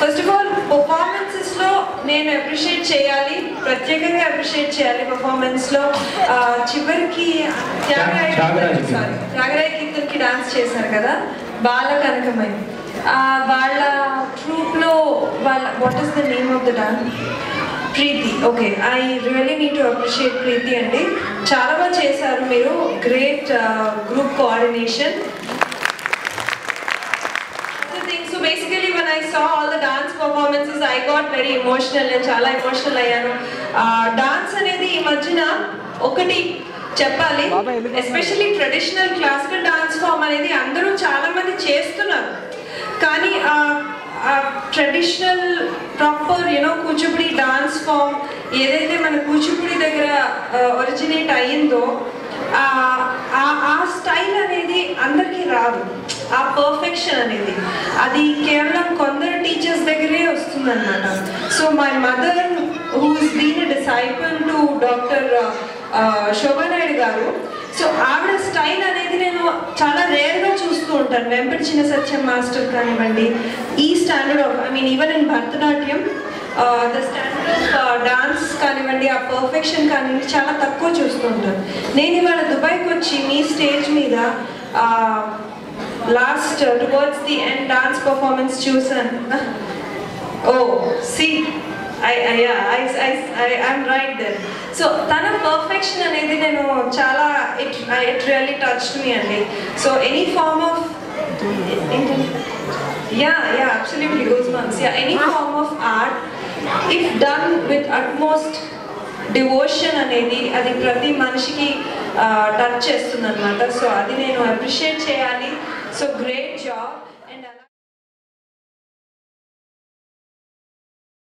first of all పర్ఫార్మెన్సెస్లో నేను appreciate చేయాలి ప్రత్యేకంగా అప్రిషియేట్ చేయాలి పర్ఫార్మెన్స్లో చివరికి త్యాగరాయ త్యాగరాయ సారీ త్యాగరాయ కీర్తన్కి డాన్స్ చేశారు కదా బాల కనకమణి ఆ, వాళ్ళ ట్రూప్లో వాళ్ళ what is the name of the dance Preethi okay I really need to appreciate Preethi అండి చాలా బాగా చేశారు మీరు great group coordination so basically one I saw all the dance performances I got very emotional నేను చాలా ఎమోషనల్ అయ్యాను డాన్స్ అనేది ఈ మధ్యన ఒకటి చెప్పాలి especially traditional classical dance form అనేది అందరూ చాలా మంది చేస్తున్నారు కానీ traditional proper you know Kuchipudi dance form ఏదైతే మన కూచిపూడి దగ్గర ఒరిజినేట్ అయ్యిందో ఆ ఆ- ఆ స్టైల్ అనేది అందరికీ రాదు ఆ పర్ఫెక్షన్ అనేది అది కేవలం కొందరు టీచర్స్ దగ్గరే వస్తుందన్నమాట so my mother who's been disciple to doctor Shobha Naidu గారు సో ఆవిడ స్టైల్ అనేది నేను చాలా రేర్గా చూస్తూ ఉంటాను వెంపటి చిన్న సత్యం మాస్టర్ కానివ్వండి ఈ standard of I mean even in Bharatanatyam the standard of dance కానివ్వండి ఆ పర్ఫెక్షన్ కానివ్వండి చాలా తక్కువ చూస్తూ ఉంటాను నేను ఇవాళ దుబాయ్కి వచ్చి మీ స్టేజ్ మీద last towards the end dance performance చూసాను oh see I I I I'm right then so తన పర్ఫెక్షన్ అనేది నేను చాలా it it really touch me అండి so any form of yeah yeah absolutely goes months yeah any form of art if done with utmost devotion అనేది అది ప్రతి మనిషికి touch చేస్తుంది అనమాట సో అది నేను అప్రిషియేట్ చేయాలి సో గ్రేట్ జాబ్ అండ్ అలా